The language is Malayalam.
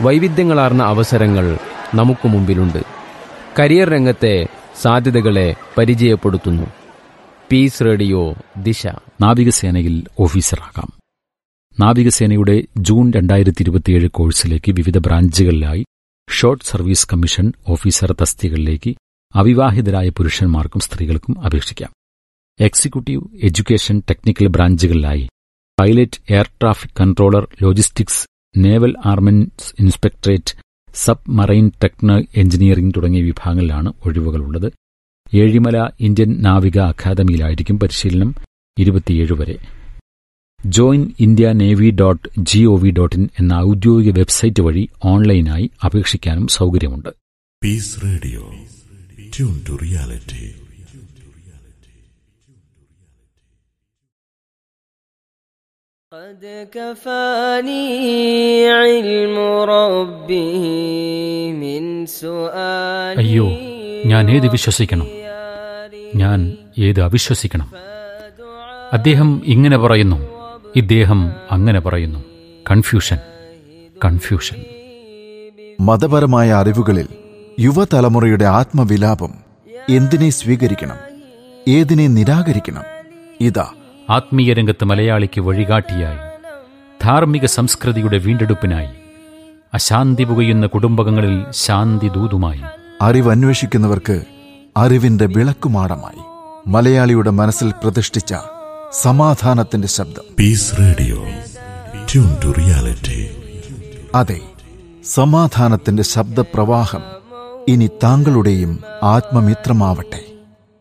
വൈവിധ്യങ്ങളാർന്ന അവസരങ്ങൾ നമുക്ക് മുമ്പിലുണ്ട് കരിയർ രംഗത്തെ സാധ്യതകളെ പരിചയപ്പെടുത്തുന്നു പീസ് റേഡിയോ ദിശ നാവികസേനയിൽ ഓഫീസറാകാം നാവികസേനയുടെ ജൂൺ രണ്ടായിരത്തി ഇരുപത്തിയേഴ് കോഴ്സിലേക്ക് വിവിധ ബ്രാഞ്ചുകളിലായി ഷോർട്ട് സർവീസ് കമ്മീഷൻ ഓഫീസർ തസ്തികകളിലേക്ക് അവിവാഹിതരായ പുരുഷന്മാർക്കും സ്ത്രീകൾക്കും അപേക്ഷിക്കാം എക്സിക്യൂട്ടീവ് എഡ്യൂക്കേഷൻ ടെക്നിക്കൽ ബ്രാഞ്ചുകളിലായി pilot air traffic controller logistics naval armament inspectorate submarine techno engineering തുടങ്ങിയ വിഭാഗങ്ങളിലാണ് ഒഴിവുകളുള്ളത് ഏഴിമല ഇന്ത്യൻ നാവിക അക്കാദമിയിലായിരിക്കും പരിശീലനം ഇരുപത്തിയേഴ് വരെ join India navy dot G O V dot in എന്ന ഔദ്യോഗിക വെബ്സൈറ്റ് വഴി ഓൺലൈനായി അപേക്ഷിക്കാനും സൗകര്യമുണ്ട് Peace Radio. Tune to reality. قد كفاني علم ربه من سؤال അയ്യോ ഞാൻ ഏത് വിശ്വസിക്കണം ഞാൻ ഏത് അവിശ്വസിക്കണം അദ്ദേഹം ഇങ്ങനെ പറയുന്നു ഇദ്ദേഹം അങ്ങനെ പറയുന്നു കൺഫ്യൂഷൻ കൺഫ്യൂഷൻ മതപരമായ അറിവുകളിൽ യുവതലമുറയുടെ ആത്മവിലാപം എന്തിനെ സ്വീകരിക്കണം ഏതിനെ നിരാകരിക്കണം ഇതാ ആത്മീയ രംഗത്ത് മലയാളിക്ക് വഴികാട്ടിയായി ധാർമ്മിക സംസ്കൃതിയുടെ വീണ്ടെടുപ്പിനായി അശാന്തി പുകയുന്ന കുടുംബങ്ങളിൽ ശാന്തി ദൂതുമായി അറിവന്വേഷിക്കുന്നവർക്ക് അറിവിന്റെ വിളക്കുമാടമായി മലയാളിയുടെ മനസ്സിൽ പ്രതിഷ്ഠിച്ച സമാധാനത്തിന്റെ ശബ്ദം Peace Radio. Tune to reality. അതെ സമാധാനത്തിന്റെ ശബ്ദപ്രവാഹം ഇനി താങ്കളുടെയും ആത്മമിത്രമാവട്ടെ